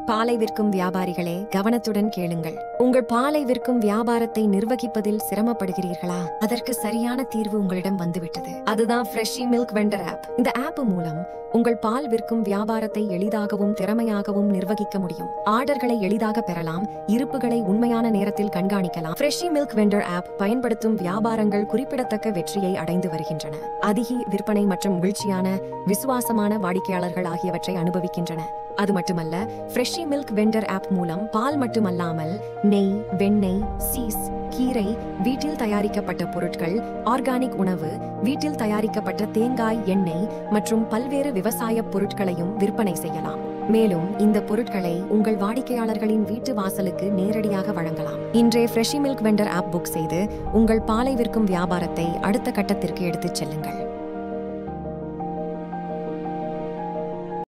பாலை விற்கும் வியாபாரிகளே கவனத்துடன் கேளுங்கள் உங்கள் பாலை விற்கும் வியாபாரத்தை நிர்வகிப்பதில் சிரமப்படுகிறீர்களா அதற்கு சரியான தீர்வு உங்களிடம் வந்துவிட்டது அதுதான் ஃப்ரெஷி மில்க் வெண்டர் ஆப் இந்த ஆப் மூலம் உங்கள் பால் விற்கும் வியாபாரத்தை எளிதாகவும் திறமையாகவும் நிர்வகிக்க முடியும் ஆர்டர்களை எளிதாக பெறலாம் இருப்புகளை உண்மையான நேரத்தில் கண்காணிக்கலாம் ஃப்ரெஷி மில்க் வெண்டர் ஆப் பயன்படுத்தும் வியாபாரங்கள் குறிப்பிடத்தக்க வெற்றியை அடைந்து வருகின்றன அதிக விற்பனை மற்றும் வீழ்ச்சியான விசுவாசமான வாடிக்கையாளர்கள் ஆகியவற்றை அனுபவிக்கின்றன அது மட்டுமல்ல ஃப்ரெஷி மில்க் வெண்டர் ஆப் மூலம் பால் மட்டுமல்லாமல் நெய் வெண்ணெய் சீஸ் கீரை வீட்டில் தயாரிக்கப்பட்ட பொருட்கள் ஆர்கானிக் உணவு வீட்டில் தயாரிக்கப்பட்ட தேங்காய் எண்ணெய் மற்றும் பல்வேறு விவசாய பொருட்களையும் விற்பனை செய்யலாம் மேலும் இந்த பொருட்களை உங்கள் வாடிக்கையாளர்களின் வீட்டு வாசலுக்கு நேரடியாக வழங்கலாம் இன்றே Freshy milk vendor app book செய்து உங்கள் பாலை விற்கும் வியாபாரத்தை அடுத்த கட்டத்திற்கு எடுத்துச் செல்லுங்கள்